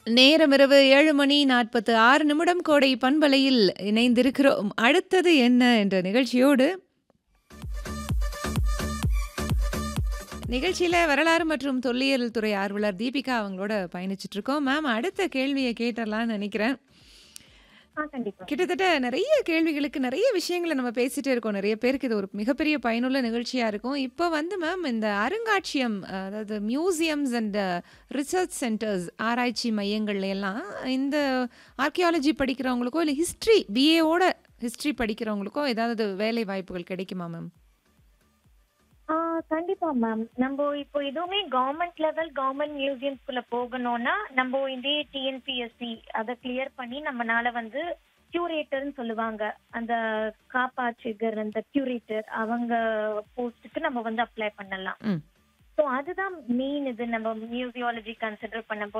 நேரம் இரவு 7 மணி 46 நிமிடம் கோடை பண்பலையில் இணைந்திருக்கிறோம். அடுத்தது என்ன என்ற நிகழ்ச்சியோடு நிகழ்ச்சியில வரலாறு மற்றும் தொல்லியல் துறை ஆர்வலர் தீபிகா அவங்களோட பயணிச்சுட்டு இருக்கோம். மேம் அடுத்த கேள்விய கேட்டறலாம்னு நெனைக்கிறேன். ஆ கண்டிப்பா. கிட்டத்தட்ட நெறைய கேள்விகளுக்கு நெறைய விஷயங்கள நம்ம பேசிட்டே இருக்கோம். நெறைய பேருக்கு இது ஒரு மிகப்பெரிய பயனுள்ள நிகழ்ச்சியா இருக்கும். இப்ப வந்து மேம் இந்த அருங்காட்சியம் அதாவது மியூசியம்ஸ் அண்ட் ரிசர்ச் சென்டர்ஸ் ஆராய்ச்சி மையங்கள்ல எல்லாம் இந்த ஆர்க்கியாலஜி படிக்கிறவங்களுக்கோ, இல்ல ஹிஸ்டரி பிஏவோட ஹிஸ்டரி படிக்கிறவங்களுக்கோ ஏதாவது வேலை வாய்ப்புகள் கிடைக்குமா மேம்? ஆ கண்டிப்பா மேம். நம்போ இப்போ எதுவுமே கவர்ன்மெண்ட் லெவல் கவர்ன்மெண்ட் மியூசியம்ஸ்குள்ள போகணும்னா, நம்போ இதே டிஎன்பிஎஸ்சி அத கிளியர் பண்ணி நம்மனால வந்து கியூரேட்டர்ன்னு சொல்லுவாங்க. அந்த காப்பாற்றுகர் அந்த கியூரேட்டர் அவங்க போஸ்ட்டுக்கு நம்ம வந்து அப்ளை பண்ணலாம். ம். ஸோ அதுதான் மெயின் இது நம்ம மியூசியாலஜி கன்சிடர் பண்ணும்போது